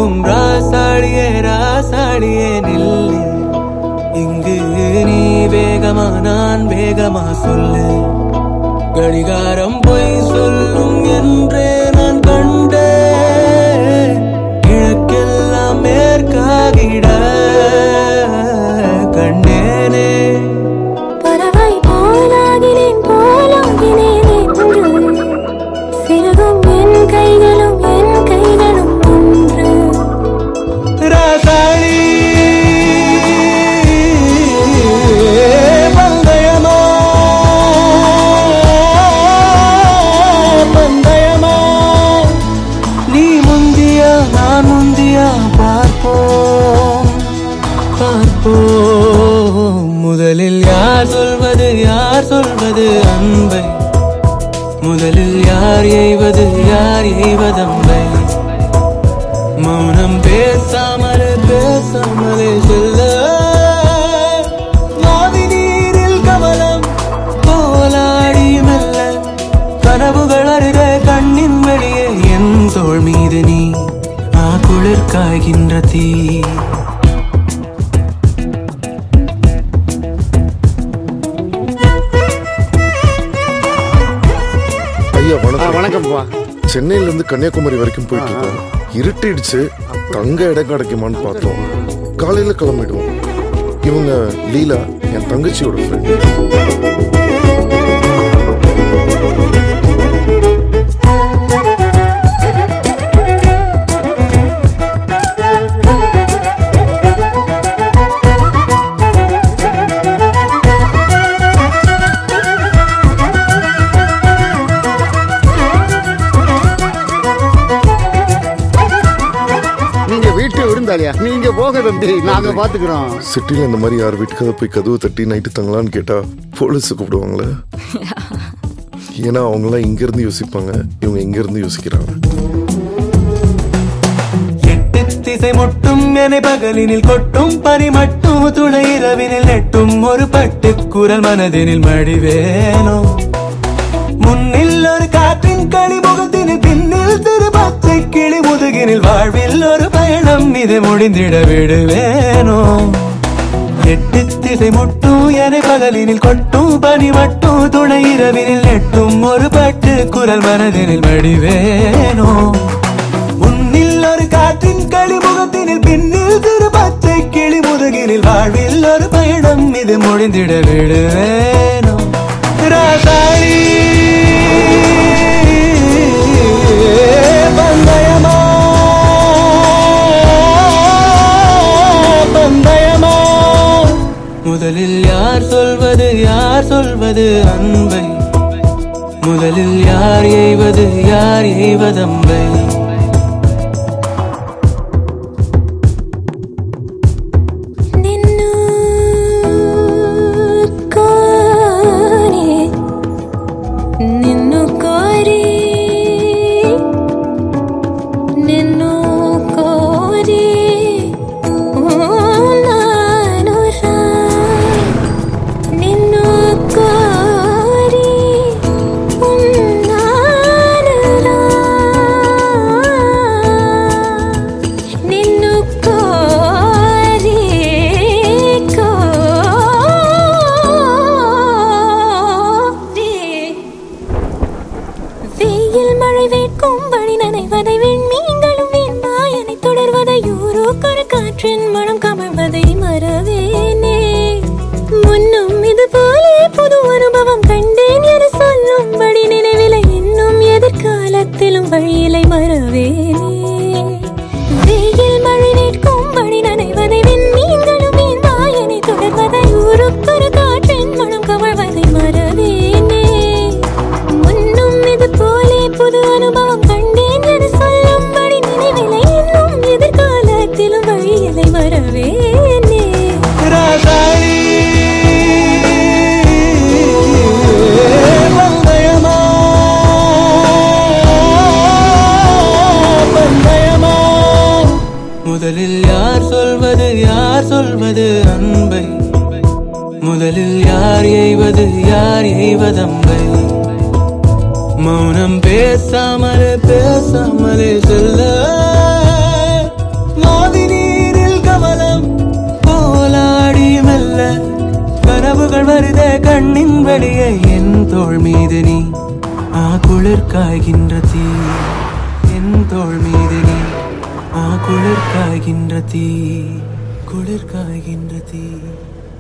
பூக்கும் ராசாடியே ராசாடியே நில்லு இங்கு நீ வேகமா நான் வேகமா சொல்லு கடிகாரம் பொய் சொல்லும் என்றே நான் கண்டேன் கிழக்கெல்லாம் மேற்காகிட கண்டேனே பறவை போலாகினேன் போலாகினேன் என்று சிறுகும் என் கைகளும் என் கைகளும் ஒன்று ராசாளி பந்தயமா பந்தயமா நீ முந்தியா நான் முந்தியா பார்ப்போம் பார்ப்போம் முதலில் யார் சொல்வது யார் சொல்வது அன்பை முதலில் யார் எய்வது யார் எய்வதம்பை மௌனம் பேசாமலே பேசாமலே செல்ல மாவி நீரில் கமலம் போலாடி மெல்ல கனவுகள் அருக கண்ணின் வெளியே என் தோள் மீது நீ ஆ குளிர் காய்கின்ற தீ ஐயா ஆ வணக்கம் வணக்கம்ப்பா சென்னையில இருந்து கன்னியாகுமரி வரைக்கும் போயிட்டு இருக்கோம் இருட்டிடுச்சு தங்க இடம் கிடைக்குமான்னு பார்த்தோம் காலையில கிளம்பிடுவோம் இவங்க லீலா என் தங்கச்சியோட ஃப்ரெண்ட் நீங்க வீட்டு விருந்தாளியா நீங்க போக தம்பி நாங்க பாத்துக்கிறோம் சிட்டில இந்த மாதிரி யார் வீட்டுக்காவது போய் கதவு தட்டி நைட்டு தங்கலான்னு கேட்டா போலீஸ் கூப்பிடுவாங்களே ஏன்னா அவங்களாம் இங்க இருந்து யோசிப்பாங்க இவங்க இங்க இருந்து யோசிக்கிறாங்க எட்டு திசை முட்டும் என பகலினில் கொட்டும் பனி மட்டும் துணை இரவினில் நெட்டும் ஒரு பட்டு குரல் மனதினில் மடிவேனோ முன்னில் ஒரு காற்றின் களி முகத்தினில் பின்னில் திரு பச்சை கிளி முதுகினில் வாழ்வில் ஒரு பயணம் இது முடிந்திட விடுவேனோ எட்டு திசை முட்டும் என பகலினில் கொட்டும் பனி மட்டும் துணை இரவினில் நெட்டும் ஒரு பட்டு குரல் மனதினில் மடிவேனோ உன்னில் ஒரு காற்றின் களி முகத்தினில் பின்னில் திரு பச்சை கிளி முதுகினில் வாழ்வில் ஒரு பயணம் இது முடிந்திட விடுவேனோ ராசாளி பந்தயமா பந்தயமா முதலில் யார் சொல்வது யார் சொல்வது அன்பை முதலில் யார் எய்வது யார் எய்வதம்பை నిన్ను కోరి నిన్ను కోరి నిన్ను కోరి ఉన్నానురా నిన్ను కోరి ఉన్నానురా నిన్ను కోరి కోరి வெயில் மழை வேட்கும் வழி நனைவதை வெண்மீன்களும் வெண்மாயனை தொடர்வதை யூரோக்கொரு காற்றின் மனம் கமழ்வதை மறவேனே முன்னும் இது போலே புது அனுபவம் கண்டேன் என சொல்லும்படி நினைவிலை இன்னும் எதிர்காலத்திலும் வழியிலை மறவேனே வெயில் மழை வேட்கும் வழி நனைவதை வெண்மீன்களும் வெண்மாயனை தொடர்வதை யூரோக்கொரு காற்றின் மனம் கமழ்வதை மறவேனே முன்னும் இது போலே புது அனுபவம் கண்டேன் என சொல்லும்படி நினைவிலை இன்னும் எதிர்காலத்திலும் வழியிலை மறவேனே ராசாளி பந்தயமா பந்தயமா முதலில் யார் சொல்வது யார் சொல்வது அன்பை முதலில் யார் எய்வது யார் எய்வதம்பை மௌனம் பேசாமலே பேசாமலே செல்ல கண்ணின் வழியே என் தோள் மீது நீ ஆ குளிர் காய்கின்ற தீ என் தோள் மீது நீ ஆ குளிர் காய்கின்ற தீ குளிர் காய்கின்ற தீ